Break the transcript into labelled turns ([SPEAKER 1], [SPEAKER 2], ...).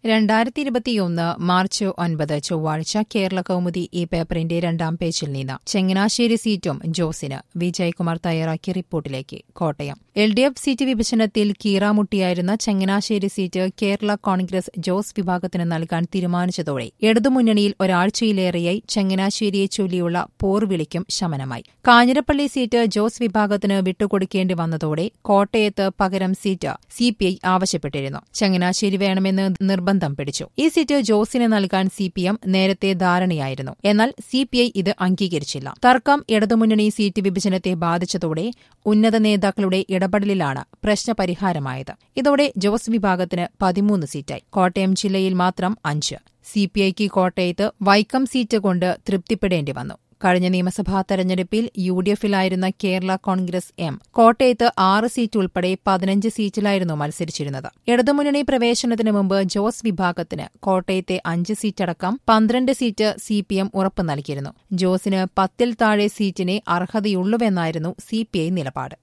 [SPEAKER 1] രണ്ടായിരത്തി ഇരുപത്തിയൊന്ന് മാർച്ച് ഒൻപത് ചൊവ്വാഴ്ച കേരള കൗമുദി ഈ പേപ്പറിന്റെ രണ്ടാം പേജിൽ നിന്ന് ചെങ്ങനാശ്ശേരി സീറ്റും ജോസിന് വിജയകുമാർ തയ്യാറാക്കിയ റിപ്പോർട്ടിലേക്ക് Kottayam L D F seat വിഭജനത്തിൽ കീറാമുട്ടിയായിരുന്ന ചെങ്ങനാശ്ശേരി സീറ്റ് കേരള കോൺഗ്രസ് ജോസ് വിഭാഗത്തിന് നൽകാൻ തീരുമാനിച്ചതോടെ ഇടതുമുന്നണിയിൽ ഒരാഴ്ചയിലേറെയായി ചെങ്ങനാശ്ശേരിയെ ചൊല്ലിയുള്ള പോർവിളിക്കും ശമനമായി കാഞ്ഞിരപ്പള്ളി സീറ്റ് ജോസ് വിഭാഗത്തിന് വിട്ടുകൊടുക്കേണ്ടി വന്നതോടെ കോട്ടയത്ത് പകരം സീറ്റ് സിപിഐ ആവശ്യപ്പെട്ടിരുന്നു ചങ്ങനാശ്ശേരി വേണമെന്ന് നിർബന്ധം പിടിച്ചു ഈ സീറ്റ് ജോസിന് നൽകാൻ സിപിഎം നേരത്തെ ധാരണയായിരുന്നു എന്നാൽ സിപിഐ ഇത് അംഗീകരിച്ചില്ല തർക്കം ഇടതുമുന്നണി സീറ്റ് വിഭജനത്തെ ബാധിച്ചതോടെ ഉന്നത നേതാക്കളുടെ ഇടപെടലിലാണ് പ്രശ്നപരിഹാരമായത് ഇതോടെ ജോസ് വിഭാഗത്തിന് പതിമൂന്ന് സീറ്റായി കോട്ടയം ജില്ലയിൽ മാത്രം അഞ്ച് സിപിഐക്ക് കോട്ടയത്ത് വൈക്കം സീറ്റ് കൊണ്ട് തൃപ്തിപ്പെടേണ്ടി വന്നു കഴിഞ്ഞ നിയമസഭാ തെരഞ്ഞെടുപ്പിൽ യു ഡി എഫിലായിരുന്ന കേരള കോൺഗ്രസ് എം കോട്ടയത്ത് ആറ് സീറ്റ് ഉൾപ്പെടെ പതിനഞ്ച് സീറ്റിലായിരുന്നു മത്സരിച്ചിരുന്നത് ഇടതുമുന്നണി പ്രവേശനത്തിന് മുമ്പ് ജോസ് വിഭാഗത്തിന് കോട്ടയത്തെ അഞ്ച് സീറ്റടക്കം പന്ത്രണ്ട് സീറ്റ് സിപിഎം ഉറപ്പു നൽകിയിരുന്നു ജോസിന് പത്തിൽ താഴെ സീറ്റിനെ അർഹതയുള്ളൂവെന്നായിരുന്നു സിപിഐ നിലപാട്